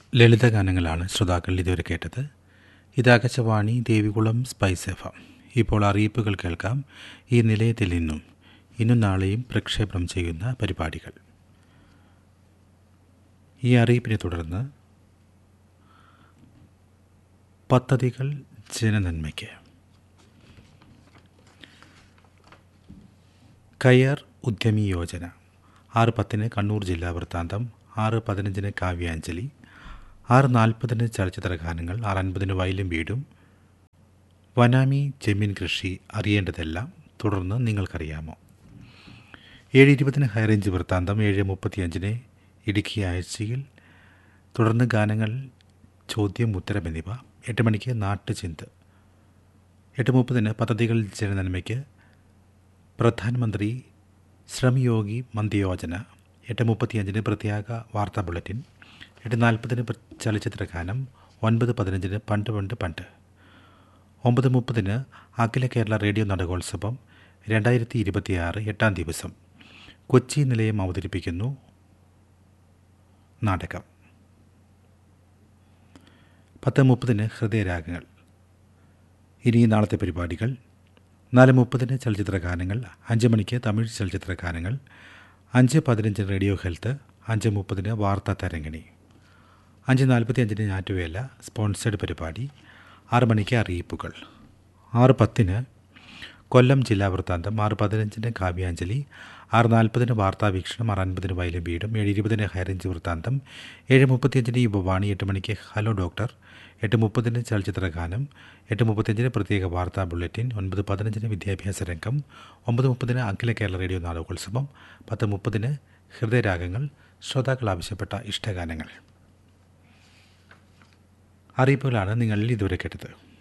ലളിതഗാനങ്ങളാണ് ശ്രോതാക്കൾ ഇതുവരെ കേട്ടത് ഇത് Akashvani Devikulam spice F M. ഇപ്പോൾ അറിയിപ്പുകൾ കേൾക്കാം ഈ നിലയത്തിൽ നിന്നും ഇന്നും നാളെയും പ്രക്ഷേപണം ചെയ്യുന്ന പരിപാടികൾ ഈ അറിയിപ്പിനെ തുടർന്ന് പദ്ധതികൾ ജനനന്മയ്ക്ക് കയർ ഉദ്യമി യോജന ആറ് പത്തിന് കണ്ണൂർ ജില്ലാ വൃത്താന്തം ആറ് പതിനഞ്ചിന് കാവ്യാഞ്ജലി ആറ് നാൽപ്പതിന് ചലച്ചിത്ര ഗാനങ്ങൾ ആറ് അൻപതിന് വയലും വീടും വനാമി ജമീൻ കൃഷി അറിയേണ്ടതെല്ലാം തുടർന്ന് നിങ്ങൾക്കറിയാമോ ഏഴ് ഇരുപതിന് ഹൈറേഞ്ച് വൃത്താന്തം ഏഴ് മുപ്പത്തിയഞ്ചിന് ഇടുക്കി ആഴ്ചയിൽ തുടർന്ന് ഗാനങ്ങൾ ചോദ്യം ഉത്തരം എന്നിവ എട്ട് മണിക്ക് നാട്ടുചിന്ത് എട്ട് മുപ്പതിന് പദ്ധതികൾ ജനനന്മയ്ക്ക് പ്രധാനമന്ത്രി ശ്രമയോഗി മന്ദിയോജന എട്ട് മുപ്പത്തിയഞ്ചിന് പ്രത്യേക വാർത്താ ബുള്ളറ്റിൻ എട്ട് നാൽപ്പതിന് ചലച്ചിത്ര ഗാനം ഒൻപത് പതിനഞ്ചിന് പണ്ട് പണ്ട് പണ്ട് ഒമ്പത് മുപ്പതിന് അഖില കേരള റേഡിയോ നാടകോത്സവം രണ്ടായിരത്തി ഇരുപത്തിയാറ് എട്ടാം ദിവസം കൊച്ചി നിലയം അവതരിപ്പിക്കുന്നു നാടകം പത്ത് മുപ്പതിന് ഹൃദയരാഗങ്ങൾ ഇനി നാളത്തെ പരിപാടികൾ നാല് മുപ്പതിന് ചലച്ചിത്ര ഗാനങ്ങൾ അഞ്ച് മണിക്ക് തമിഴ് ചലച്ചിത്ര ഗാനങ്ങൾ അഞ്ച് പതിനഞ്ചിന് റേഡിയോ ഹെൽത്ത് അഞ്ച് മുപ്പതിന് വാർത്താ തരങ്ങിണി അഞ്ച് നാൽപ്പത്തി അഞ്ചിന് ഞാറ്റുവേല സ്പോൺസേഡ് പരിപാടി ആറ് മണിക്ക് അറിയിപ്പുകൾ ആറ് പത്തിന് കൊല്ലം ജില്ലാ വൃത്താന്തം ആറ് പതിനഞ്ചിന് കാവ്യാഞ്ജലി ആറ് നാൽപ്പതിന് വാർത്താ വീക്ഷണം ആറ് അൻപതിന് വയലും വീടും ഏഴ് ഇരുപതിന് ഹൈറേഞ്ച് വൃത്താന്തം ഏഴ് മുപ്പത്തിയഞ്ചിന് യുവവാണി എട്ട് മണിക്ക് ഹലോ ഡോക്ടർ എട്ട് മുപ്പതിന് ചലച്ചിത്ര ഗാനം എട്ട് മുപ്പത്തിയഞ്ചിന് പ്രത്യേക വാർത്താ ബുള്ളറ്റിൻ ഒൻപത് പതിനഞ്ചിന് വിദ്യാഭ്യാസ രംഗം ഒമ്പത് മുപ്പതിന് അഖില കേരള റേഡിയോ നാടകോത്സവം പത്ത് മുപ്പതിന് ഹൃദയരാഗങ്ങൾ ശ്രോതാക്കൾ ആവശ്യപ്പെട്ട ഇഷ്ടഗാനങ്ങൾ അറിയിപ്പുകളാണ് നിങ്ങൾ ഇതുവരെ കേട്ടത്